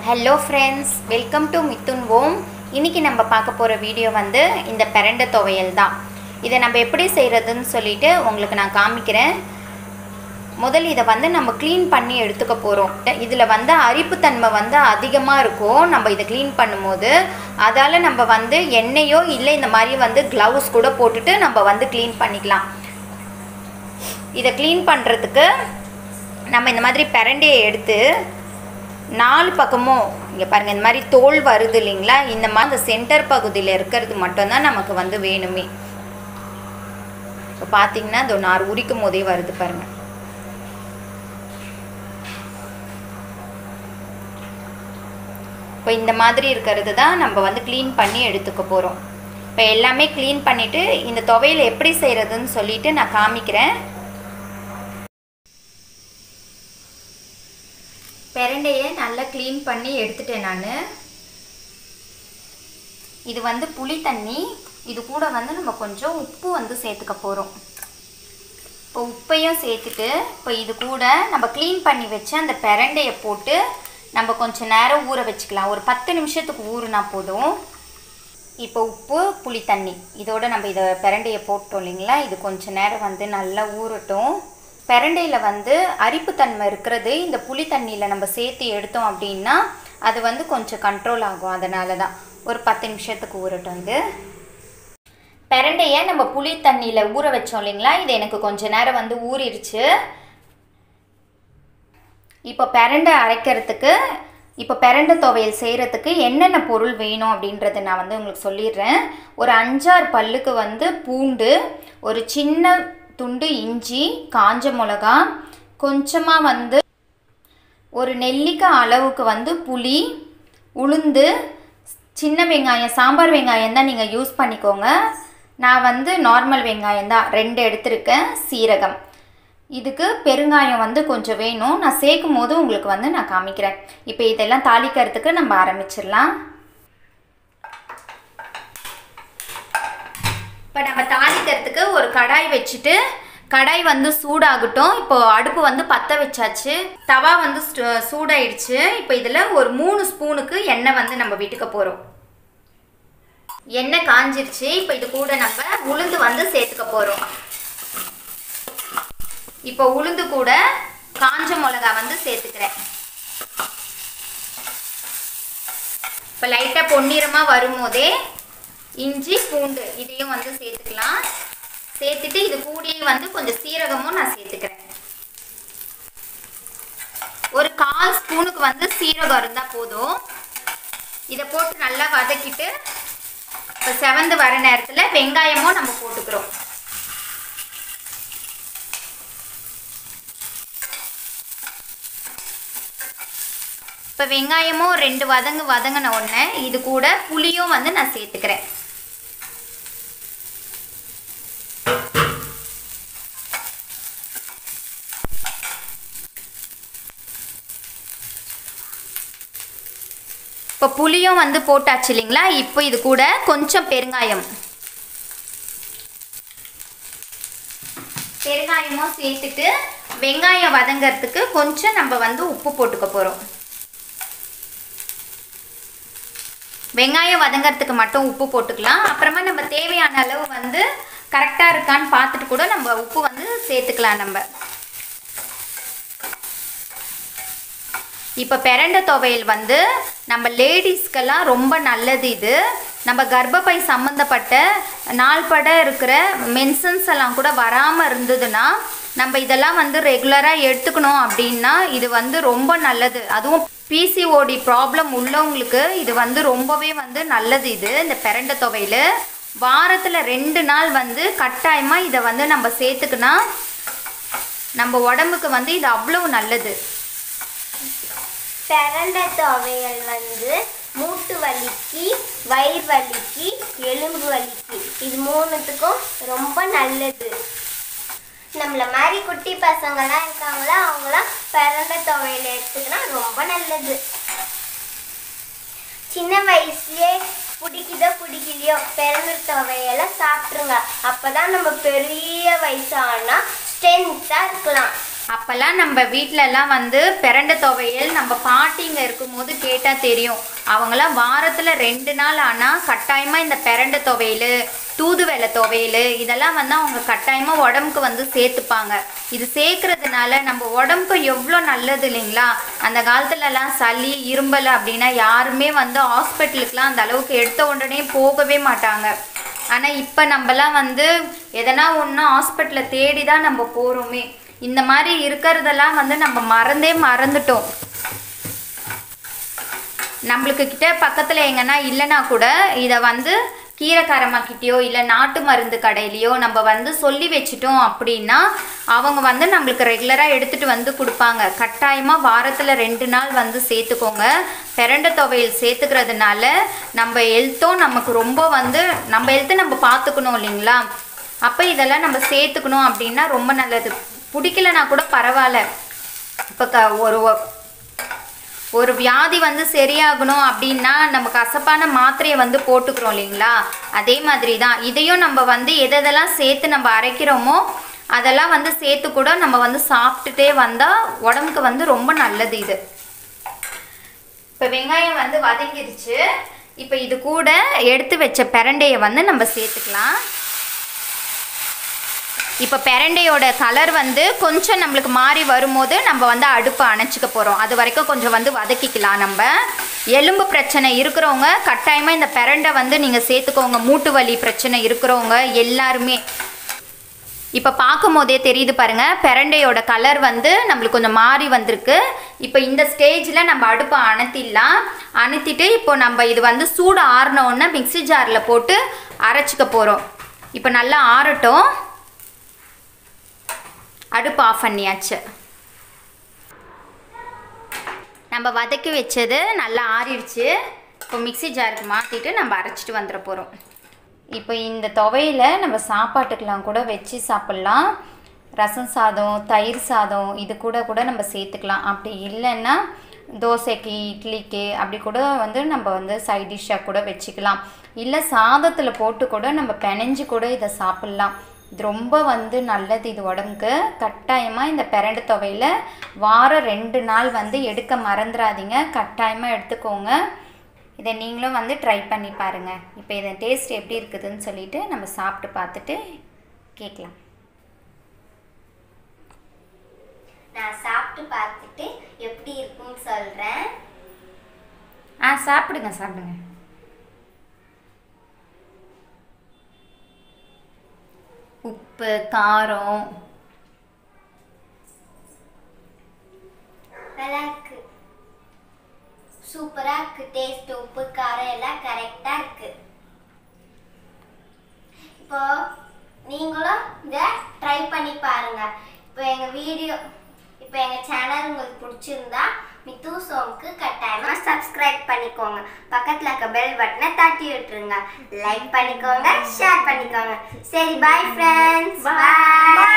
hello friends welcome to Mithun Om இன்னைக்கு நம்ம பார்க்க போகிற வீடியோ வந்து இந்த பிரண்டை துவையல் தான் இதை நம்ம எப்படி செய்கிறதுன்னு சொல்லிட்டு உங்களுக்கு நான் காமிக்கிறேன் முதல் இதை வந்து நம்ம க்ளீன் பண்ணி எடுத்துக்க போகிறோம் இதில் வந்து அரிப்புத்தன்மை வந்து அதிகமாக இருக்கும் நம்ம இதை க்ளீன் பண்ணும்போது அதால் நம்ம வந்து எண்ணெயோ இல்லை இந்த மாதிரி வந்து க்ளவுஸ் கூட போட்டுட்டு நம்ம வந்து க்ளீன் பண்ணிக்கலாம் இதை க்ளீன் பண்ணுறதுக்கு நம்ம இந்த மாதிரி பிரண்டையை எடுத்து நாலு பக்கமும் இங்கே பாருங்கள் இந்த மாதிரி தோல் வருது இல்லைங்களா இந்த மாதிரி அந்த சென்டர் பகுதியில் இருக்கிறது மட்டும்தான் நமக்கு வந்து வேணுமே இப்போ பார்த்தீங்கன்னா இந்த நார் உரிக்கும் போதே வருது பாருங்கள் இப்போ இந்த மாதிரி இருக்கிறது தான் நம்ம வந்து க்ளீன் பண்ணி எடுத்துக்க போகிறோம் இப்போ எல்லாமே க்ளீன் பண்ணிவிட்டு இந்த துவையல் எப்படி செய்கிறதுன்னு சொல்லிட்டு நான் காமிக்கிறேன் பிரண்டையை நல்லா க்ளீன் பண்ணி எடுத்துட்டேன் நான் இது வந்து புளி தண்ணி இது கூட வந்து நம்ம கொஞ்சம் உப்பு வந்து சேர்த்துக்க போகிறோம் இப்போ உப்பையும் சேர்த்துட்டு இப்போ இது கூட நம்ம க்ளீன் பண்ணி வச்சு அந்த பிரண்டையை போட்டு நம்ம கொஞ்சம் நேரம் ஊற வச்சுக்கலாம் ஒரு பத்து நிமிஷத்துக்கு ஊறுனா போதும் இப்போ உப்பு புளி தண்ணி இதோட நம்ம இதை பிரண்டையை போட்டோம் இல்லைங்களா இது கொஞ்சம் நேரம் வந்து நல்லா ஊறட்டும் பிரண்டையில் வந்து அரிப்புத்தன்மை இருக்கிறது இந்த புளி தண்ணியில் நம்ம சேர்த்து எடுத்தோம் அப்படின்னா அது வந்து கொஞ்சம் கண்ட்ரோல் ஆகும் அதனால தான் ஒரு பத்து நிமிஷத்துக்கு ஊறட்டும் இது பிரண்டையை நம்ம புளி தண்ணியில் ஊற வச்சோம் இல்லைங்களா இது எனக்கு கொஞ்ச நேரம் வந்து ஊறிடுச்சு இப்போ பிரண்டை அரைக்கிறதுக்கு இப்போ பிரண்டை துவையல் செய்கிறதுக்கு என்னென்ன பொருள் வேணும் அப்படின்றத நான் வந்து உங்களுக்கு சொல்லிடுறேன் ஒரு அஞ்சாறு பல்லுக்கு வந்து பூண்டு ஒரு சின்ன துண்டு இஞ்சி காஞ்ச மிளகா கொஞ்சமாக வந்து ஒரு நெல்லிக்காய் அளவுக்கு வந்து புளி உளுந்து சின்ன வெங்காயம் சாம்பார் வெங்காயம் தான் நீங்கள் யூஸ் பண்ணிக்கோங்க நான் வந்து நார்மல் வெங்காயம் தான் ரெண்டு எடுத்திருக்கேன் சீரகம் இதுக்கு பெருங்காயம் வந்து கொஞ்சம் வேணும் நான் சேர்க்கும் போது உங்களுக்கு வந்து நான் காமிக்கிறேன் இப்போ இதெல்லாம் தாளிக்கிறதுக்கு நம்ம ஆரம்பிச்சிடலாம் இப்போ நம்ம தாளிக்கிறதுக்கு ஒரு கடாய் வச்சுட்டு கடாய் வந்து சூடாகட்டும் இப்போ அடுப்பு வந்து பற்ற வச்சாச்சு தவா வந்து சூடாயிடுச்சு இப்போ இதில் ஒரு மூணு ஸ்பூனுக்கு எண்ணெய் வந்து நம்ம விட்டுக்க போகிறோம் எண்ணெய் காஞ்சிருச்சு இப்போ இது கூட நம்ம உளுந்து வந்து சேர்த்துக்க போகிறோம் இப்போ உளுந்து கூட காஞ்ச மிளகா வந்து சேர்த்துக்கிறேன் இப்போ லைட்டாக பொன்னிறமாக வரும்போதே இஞ்சி பூண்டு இதையும் வந்து சேர்த்துக்கலாம் சேர்த்துட்டு இது கூடயே வந்து கொஞ்சம் சீரகமும் நான் சேர்த்துக்கிறேன் ஒரு கால் ஸ்பூனுக்கு வந்து சீரகம் இருந்தால் போதும் இதை போட்டு நல்லா வதக்கிட்டு இப்போ செவந்து வர நேரத்தில் வெங்காயமும் நம்ம போட்டுக்கிறோம் இப்போ வெங்காயமும் ரெண்டு வதங்கு வதங்கின உடனே இது கூட புளியும் வந்து நான் சேர்த்துக்கிறேன் இப்போ புளியும் வந்து போட்டாச்சு இல்லைங்களா இப்போ இது கூட கொஞ்சம் பெருங்காயம் பெருங்காயமும் சேர்த்துட்டு வெங்காயம் வதங்கிறதுக்கு கொஞ்சம் நம்ம வந்து உப்பு போட்டுக்க போகிறோம் வெங்காயம் வதங்கிறதுக்கு மட்டும் உப்பு போட்டுக்கலாம் அப்புறமா நம்ம தேவையான அளவு வந்து கரெக்டாக இருக்கான்னு பார்த்துட்டு கூட நம்ம உப்பு வந்து சேர்த்துக்கலாம் நம்ம இப்போ பிரண்டை துவையல் வந்து நம்ம லேடிஸ்க்கெல்லாம் ரொம்ப நல்லது இது நம்ம கர்ப்பப்பை சம்மந்தப்பட்ட நாள்பட இருக்கிற மென்சன்ஸ் எல்லாம் கூட வராமல் இருந்ததுன்னா நம்ம இதெல்லாம் வந்து ரெகுலராக எடுத்துக்கணும் அப்படின்னா இது வந்து ரொம்ப நல்லது அதுவும் பிசிஓடி ப்ராப்ளம் உள்ளவங்களுக்கு இது வந்து ரொம்பவே வந்து நல்லது இது இந்த பிரண்டை துவையல் வாரத்தில் ரெண்டு நாள் வந்து கட்டாயமாக இதை வந்து நம்ம சேர்த்துக்கினா நம்ம உடம்புக்கு வந்து இது அவ்வளோ நல்லது பிரண்டை துவையல் வந்து மூட்டு வலிக்கு வயிறு வலிக்கு எலும்பு வலிக்கு இது மூணுத்துக்கும் ரொம்ப நல்லது நம்மள மாதிரி குட்டி பசங்கள்லாம் இருக்காங்களா அவங்களாம் பிரண்டை துவையல் எடுத்துக்கினா ரொம்ப நல்லது சின்ன வயசுலயே பிடிக்குதோ பிடிக்கலையோ பிறந்த துவையெல்லாம் சாப்பிட்ருங்க அப்பதான் நம்ம பெரிய வயசானா ஸ்ட்ரென்த்தாக இருக்கலாம் அப்போல்லாம் நம்ம வீட்டிலலாம் வந்து பிரண்ட துவையல் நம்ம பாட்டிங்க இருக்கும்போது கேட்டால் தெரியும் அவங்களாம் வாரத்தில் ரெண்டு நாள் ஆனால் கட்டாயமாக இந்த பிரண்ட துவையல் தூதுவளை துவையல் இதெல்லாம் வந்து அவங்க கட்டாயமாக உடம்புக்கு வந்து சேர்த்துப்பாங்க இது சேர்க்கறதுனால நம்ம உடம்புக்கு எவ்வளோ நல்லது இல்லைங்களா அந்த காலத்துலலாம் சளி இரும்பல் அப்படின்னா யாருமே வந்து ஹாஸ்பிட்டலுக்குலாம் அந்த அளவுக்கு எடுத்த உடனே போகவே மாட்டாங்க ஆனால் இப்போ நம்மலாம் வந்து எதனா ஒன்று ஹாஸ்பிட்டலில் தேடி தான் நம்ம போகிறோமே இந்த மாதிரி இருக்கிறதெல்லாம் வந்து நம்ம மறந்தே மறந்துட்டோம் நம்மளுக்கு கிட்ட பக்கத்தில் எங்கன்னா இல்லைனா கூட இதை வந்து கீரைக்காரம்மாக்கிட்டேயோ இல்லை நாட்டு மருந்து கடையிலையோ நம்ம வந்து சொல்லி வச்சிட்டோம் அப்படின்னா அவங்க வந்து நம்மளுக்கு ரெகுலராக எடுத்துகிட்டு வந்து கொடுப்பாங்க கட்டாயமாக வாரத்தில் ரெண்டு நாள் வந்து சேர்த்துக்கோங்க பிரண்ட துவையல் சேர்த்துக்கிறதுனால நம்ம ஹெல்த்தும் நமக்கு ரொம்ப வந்து நம்ம ஹெல்த்தை நம்ம பார்த்துக்கணும் இல்லைங்களா அப்போ இதெல்லாம் நம்ம சேர்த்துக்கணும் அப்படின்னா ரொம்ப நல்லது பிடிக்கலனா கூட பரவாயில்ல இப்போ க ஒரு ஒ- ஒரு வியாதி வந்து சரியாகணும் அப்படின்னா நம்ம கசப்பான மாத்திரையை வந்து போட்டுக்கிறோம் இல்லைங்களா அதே மாதிரி தான் இதையும் நம்ம வந்து எதெல்லாம் சேர்த்து நம்ம அரைக்கிறோமோ அதெல்லாம் வந்து சேர்த்து கூட நம்ம வந்து சாப்பிட்டுட்டே வந்தால் உடம்புக்கு வந்து ரொம்ப நல்லது இது இப்போ வெங்காயம் வந்து வதங்கிருச்சு இப்போ இது கூட எடுத்து வச்ச பிரண்டையை வந்து நம்ம சேர்த்துக்கலாம் இப்போ பிரண்டையோட கலர் வந்து கொஞ்சம் நம்மளுக்கு மாறி வரும்போது நம்ம வந்து அடுப்பை அணைச்சிக்க போகிறோம் அது வரைக்கும் கொஞ்சம் வந்து வதக்கிக்கலாம் நம்ம எலும்பு பிரச்சனை இருக்கிறவங்க கட்டாயமாக இந்த பிரண்டை வந்து நீங்கள் சேர்த்துக்கோங்க மூட்டு வலி பிரச்சனை இருக்கிறவங்க எல்லாருமே இப்போ பார்க்கும் போதே தெரியுது பாருங்க பிரண்டையோட கலர் வந்து நம்மளுக்கு கொஞ்சம் மாறி வந்திருக்கு இப்போ இந்த ஸ்டேஜில் நம்ம அடுப்பை அணைத்திடலாம் அணைத்திட்டு இப்போ நம்ம இது வந்து சூடு ஆறின உடனே மிக்ஸி ஜாரில் போட்டு அரைச்சிக்க போகிறோம் இப்போ நல்லா ஆறட்டும் அடுப்பு ஆஃப் பண்ணியாச்சு நம்ம வதக்கி வச்சது நல்லா ஆறிடுச்சு இப்போ மிக்ஸி ஜாருக்கு மாற்றிட்டு நம்ம அரைச்சிட்டு வந்துட போகிறோம் இப்போ இந்த துவையில நம்ம சாப்பாட்டுக்கெலாம் கூட வச்சு சாப்பிட்லாம் ரசம் சாதம் தயிர் சாதம் இது கூட கூட நம்ம சேர்த்துக்கலாம் அப்படி இல்லைன்னா தோசைக்கு இட்லிக்கு அப்படி கூட வந்து நம்ம வந்து சைட் டிஷ்ஷாக கூட வச்சுக்கலாம் இல்லை சாதத்தில் போட்டு கூட நம்ம பிணைஞ்சு கூட இதை சாப்பிட்லாம் இது ரொம்ப வந்து நல்லது இது உடம்புக்கு கட்டாயமாக இந்த பிரண்டு துவையில வாரம் ரெண்டு நாள் வந்து எடுக்க மறந்துடாதீங்க கட்டாயமாக எடுத்துக்கோங்க இதை நீங்களும் வந்து ட்ரை பண்ணி பாருங்கள் இப்போ இதன் டேஸ்ட் எப்படி இருக்குதுன்னு சொல்லிட்டு நம்ம சாப்பிட்டு பார்த்துட்டு கேட்கலாம் நான் சாப்பிட்டு பார்த்துட்டு எப்படி இருக்குன்னு சொல்றேன் ஆ சாப்பிடுங்க சாப்பிடுங்க உப்பு காரம் நல்லா இருக்கு சூப்பரா இருக்கு டேஸ்ட் உப்பு காரம் எல்லாம் கரெக்டா இருக்கு இப்போ நீங்களும் இதை ட்ரை பண்ணி பாருங்க இப்போ எங்க வீடியோ இப்போ எங்க சேனல் உங்களுக்கு பிடிச்சிருந்தா மித்து சோம்க்கு கட்டாயமா சப்ஸ்கிரைப் பண்ணிக்கோங்க பக்கத்துல இருக்க பெல் பட்டனை தட்டி விட்டுருங்க லைக் பண்ணிக்கோங்க ஷேர் பண்ணிக்கோங்க சரி பாய் ஃப்ரெண்ட்ஸ் பாய்